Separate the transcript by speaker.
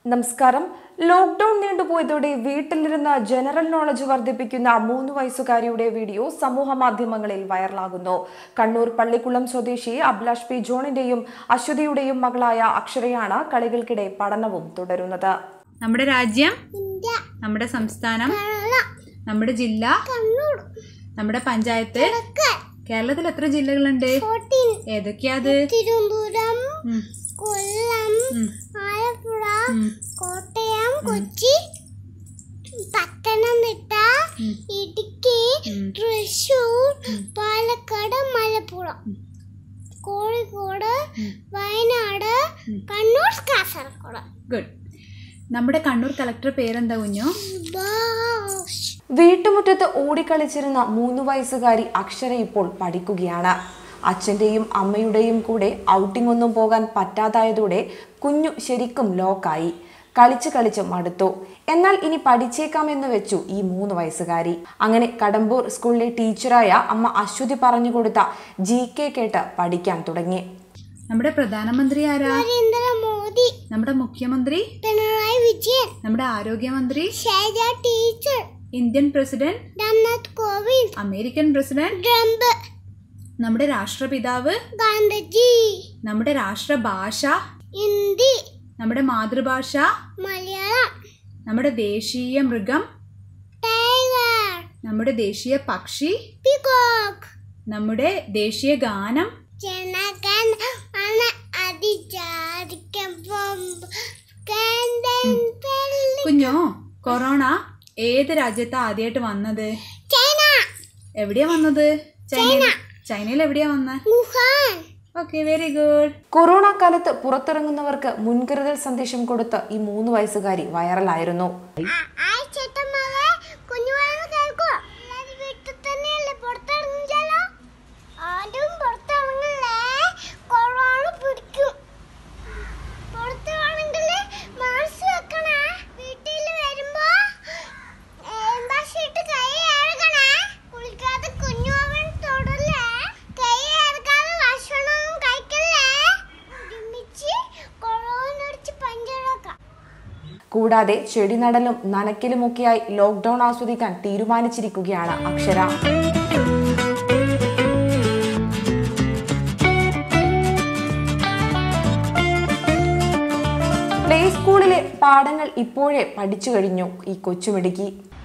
Speaker 1: നമസ്കാരം ലോക്ക്ഡൌൺ നീണ്ടുപോയതോടെ വീട്ടിലിരുന്ന് general knowledge വർദ്ധിപ്പിക്കുന്ന മൂന്ന് വയസ്സുകാരിയുടെ വീഡിയോ സമൂഹ മാധ്യമങ്ങളിൽ വൈറലാകുന്നു കണ്ണൂർ പള്ളിക്കുളം സ്വദേശി അഭിലാഷ് പി ജോണിന്റെയും അശ്വതിയുടെയും മകളായ അക്ഷരയാണ് കളികൾക്കിടെ പഠനവും തുടരുന്നത്
Speaker 2: നമ്മുടെ രാജ്യം
Speaker 3: ഇന്ത്യ
Speaker 2: നമ്മുടെ സംസ്ഥാനം
Speaker 3: കേരള
Speaker 2: നമ്മുടെ ജില്ല
Speaker 3: കണ്ണൂർ
Speaker 2: നമ്മുടെ പഞ്ചായത്ത്
Speaker 3: തെക്ക്
Speaker 2: കേരളത്തിൽ എത്ര ജില്ലകളുണ്ട്
Speaker 3: ഫോർട്ടീൻ
Speaker 2: ഏതൊക്കെയാത്
Speaker 3: തിരുവനന്തപുരം
Speaker 2: ഉം,
Speaker 3: കൊല്ലം
Speaker 2: ഉം,
Speaker 3: ആലപ്പുഴ
Speaker 2: ഉം,
Speaker 3: കോട്ടയം കൊച്ചി പത്തനംതിട്ട
Speaker 2: ഉം.
Speaker 3: ഇടുക്കി
Speaker 2: ഉം.
Speaker 3: തൃശൂർ പാലക്കാട് മലപ്പുറം കോഴിക്കോട് വയനാട് കണ്ണൂർ കാസർഗോഡ്
Speaker 2: ഗുഡ് നമ്മുടെ കണ്ണൂർ കളക്ടർ പേരെന്താ കുഞ്ഞു
Speaker 3: സുഭാഷ്
Speaker 1: വീട്ടുമുറ്റത്ത് ഓടിക്കളിച്ചിരുന്ന മൂന്ന് വയസ്സുകാരി അക്ഷര ഇപ്പോൾ പഠിക്കുകയാണ് അച്ഛന്റെയും അമ്മയുടെയും കൂടെ ഔട്ടിംഗ് ഒന്നും പോകാൻ പറ്റാതായതോടെ കുഞ്ഞു ശരിക്കും ലോക്കായി കളിച്ച് കളിച്ച് മടുത്തു എന്നാൽ ഇനി പഠിച്ചേക്കാമെന്ന് വെച്ചു ഈ മൂന്ന് വയസ്സുകാരി അങ്ങനെ കടമ്പൂർ സ്കൂളിലെ ടീച്ചറായ അമ്മ അശ്വതി പറഞ്ഞു കൊടുത്ത ജി കെ കേട്ട് പഠിക്കാൻ തുടങ്ങി
Speaker 2: നമ്മുടെ പ്രധാനമന്ത്രി ആരാ
Speaker 3: നരേന്ദ്രമോദി
Speaker 2: നമ്മുടെ മുഖ്യമന്ത്രി
Speaker 3: പിണറായി വിജയൻ
Speaker 2: നമ്മുടെ ആരോഗ്യമന്ത്രി
Speaker 3: Shaila teacher
Speaker 2: Indian president
Speaker 3: Ramnath Kovind
Speaker 2: American president
Speaker 3: Trump
Speaker 2: നമ്മുടെ രാഷ്ട്രപിതാവ്
Speaker 3: ഗാന്ധിജി
Speaker 2: നമ്മുടെ രാഷ്ട്രഭാഷ
Speaker 3: ഹിന്ദി
Speaker 2: നമ്മുടെ മാതൃഭാഷ
Speaker 3: മലയാളം
Speaker 2: നമ്മുടെ ദേശീയ മൃഗം
Speaker 3: ടൈഗർ
Speaker 2: നമ്മുടെ ദേശീയ പക്ഷി
Speaker 3: പികോക്ക്
Speaker 2: നമ്മുടെ ദേശീയ ഗാനം
Speaker 3: ജനഗൺ അണ അതിചാരിക്കം ബോംബ് കണ്ടൻ പെല്ലി
Speaker 2: കുഞ്ഞോ കൊറോണ ഏത് രാജ്യത്താ ആദ്യമായിട്ട് വന്നത്
Speaker 3: ചൈന
Speaker 2: എവിടെയാ വന്നത് ചൈനയിൽ ചൈനയിൽ എവിടെയാ വന്നത്
Speaker 3: Wuhan
Speaker 2: okay very good
Speaker 1: corona കാലത്ത് പുറത്തിറങ്ങുന്നവർക്ക് മുൻകരുതൽ സന്ദേശം കൊടുത്ത് ഈ മൂന്ന് വയസ്സുകാരി വൈറലായിരുന്നു
Speaker 3: ആയി ചേട്ടന്മാരെ കുഞ്ഞു പറയുന്നത് കേൾക്കോ എല്ലാരും വീട്ടിൽ തന്നെയല്ലേ പുറത്തിറങ്ങിച്ചാലോ ആരും പുറത്തിറങ്ങല്ലേ കൊറോണ പിടിക്കും പുറത്തിറങ്ങണമെങ്കിൽ മാസ്ക് വെക്കണേ വീട്ടിൽ വരുമ്പോ എംബാസിട്ട് കൈ കഴുകണേ കുളിക്കാതെ കുഞ്ഞുവൻ തൊടല്ലേ കൈ കഴുകാതെ ഭക്ഷണവും കഴിക്കല്ലേ ഒരുമിച്ച് കൊറോണ അടിച്ച് പഞ്ചറാക്കാം
Speaker 1: കൂടാതെ ചെടി നടലും നനയ്ക്കലുമൊക്കെയായി ലോക്ക്ഡൌൺ ആസ്വദിക്കാൻ തീരുമാനിച്ചിരിക്കുകയാണ് അക്ഷര പ്ലേ സ്കൂളിലെ പാഠങ്ങൾ ഇപ്പോഴേ പഠിച്ചു കഴിഞ്ഞു ഈ കൊച്ചുമിടുക്കി